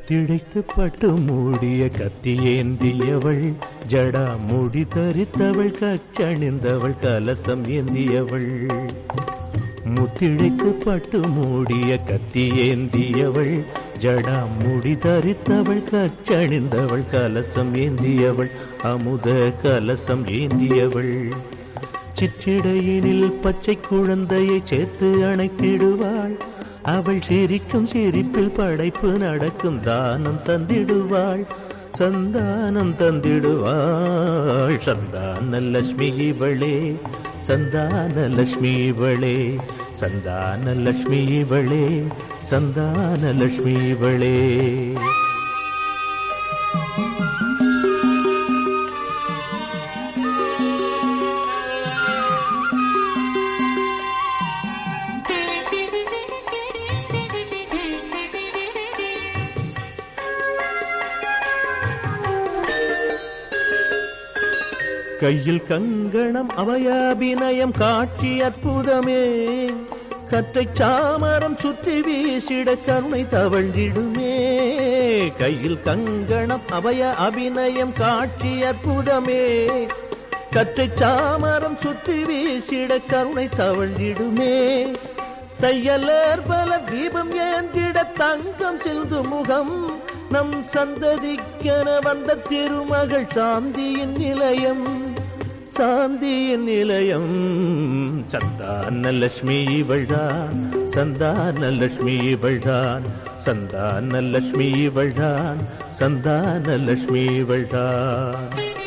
முத்திழைத்து பட்டு மூடிய கத்தியேந்தியவள் ஜடா முடி தரித்தவள் கச்சணிந்தவள் கலசம் ஏந்தியவள் முத்திழைத்து பட்டு மூடிய கத்தியேந்தியவள் ஜடா முடி தரித்தவள் கச்சணிந்தவள் கலசம் ஏந்தியவள் அமுத கலசம் ஏந்தியவள் சிற்றிடையினில் பச்சை குழந்தையை சேர்த்து அணைத்திடுவாள் அவள் சிரிக்கும் சிரிப்பில் படைப்பு நடக்கும் தானம் தந்திடுவாள் சந்தானம் தந்திடுவாள் சந்தான லட்சுமி இவளே சந்தான லட்சுமி இவளே சந்தான லட்சுமி இவளே சந்தான லட்சுமி இவளே கையில் கங்கணம் அவயாபிநயம் காட்சி அற்புதமே கற்றை சாமரம் சுற்றி வீசிட கருணை தவழ்ந்திடுமே கையில் கங்கணம் அவய அபிநயம் காட்சி அற்புதமே கற்றை சாமரம் சுற்றி வீசிட கருணை தவழ்ந்திடுமே தையலர் பல தீபம் ஏந்திட தங்கம் செல்து முகம் நம் சந்ததிக்கென வந்த திருமகள் சாந்தியின் நிலையம் சாந்தியின் நிலையம் சந்தான லட்சுமி இவள்தான் சந்தான லட்சுமி இவள்தான் சந்தான லட்சுமி இவள்தான் சந்தான லட்சுமி இவள்தான்